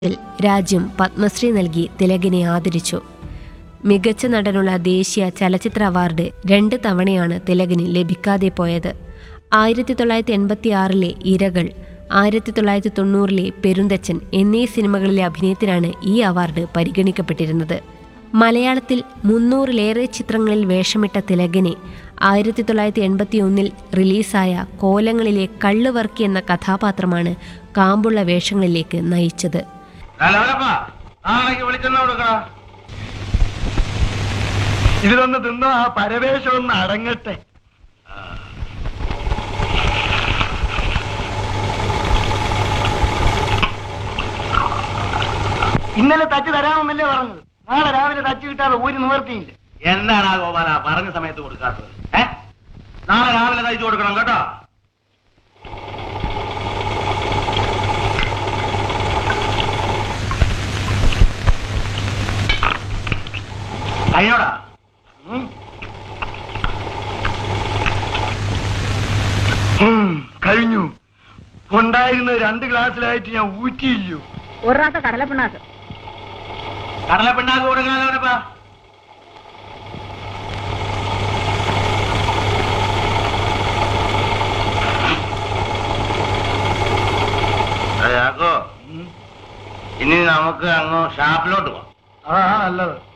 ൽ രാജ്യം പത്മശ്രീ നൽകി തിലകിനെ ആദരിച്ചു മികച്ച നടനുള്ള ദേശീയ ചലച്ചിത്ര അവാർഡ് രണ്ട് തവണയാണ് തിലകിന് ലഭിക്കാതെ പോയത് ആയിരത്തി തൊള്ളായിരത്തി എൺപത്തി ആറിലെ ഇരകൾ ആയിരത്തി തൊള്ളായിരത്തി തൊണ്ണൂറിലെ പെരുന്തച്ചൻ എന്നീ സിനിമകളിലെ അഭിനയത്തിനാണ് ഈ അവാർഡ് പരിഗണിക്കപ്പെട്ടിരുന്നത് മലയാളത്തിൽ മുന്നൂറിലേറെ ചിത്രങ്ങളിൽ വേഷമിട്ട തിലകനെ ആയിരത്തി തൊള്ളായിരത്തി എൺപത്തി ഒന്നിൽ റിലീസായ കോലങ്ങളിലെ കള്ളുവർക്കി എന്ന കഥാപാത്രമാണ് കാമ്പുള്ള വേഷങ്ങളിലേക്ക് നയിച്ചത് അല്ലപ്പാ നാളേക്ക് വിളിച്ചെണ്ണ കൊടുക്കടാ ഇതിലൊന്ന് തിന്നോ ആ പരവേശം ഒന്ന് അടങ്ങട്ടെ ഇന്നലെ തച്ച് തരാമെന്നല്ലേ പറഞ്ഞത് നാളെ രാവിലെ തച്ച് കിട്ടാതെ ഒരു നിവർത്തിയില്ല എന്താണ് ഗോപാല പറഞ്ഞ സമയത്ത് കൊടുക്കാത്തത് ഏ നാളെ രാവിലെ തയ്ച്ചു കൊടുക്കണം കേട്ടോ കഴിഞ്ഞോടാ ഉം. ഉം, കഴിഞ്ഞു ഉണ്ടായിരുന്ന രണ്ട് ഗ്ലാസ്സിലായിട്ട് ഞാൻ ഊറ്റിയില്ലയോ ഒരു റാത്ത കടലപ്പിണ്ണാക്ക് കടലപ്പിണ്ണാക്ക് കൊടുക്കാനോടപ്പാ യാക്കോ ഇനി നമുക്ക് അങ്ങ് ഷാപ്പിലോട്ട് പോവാം അതാണ് നല്ലത്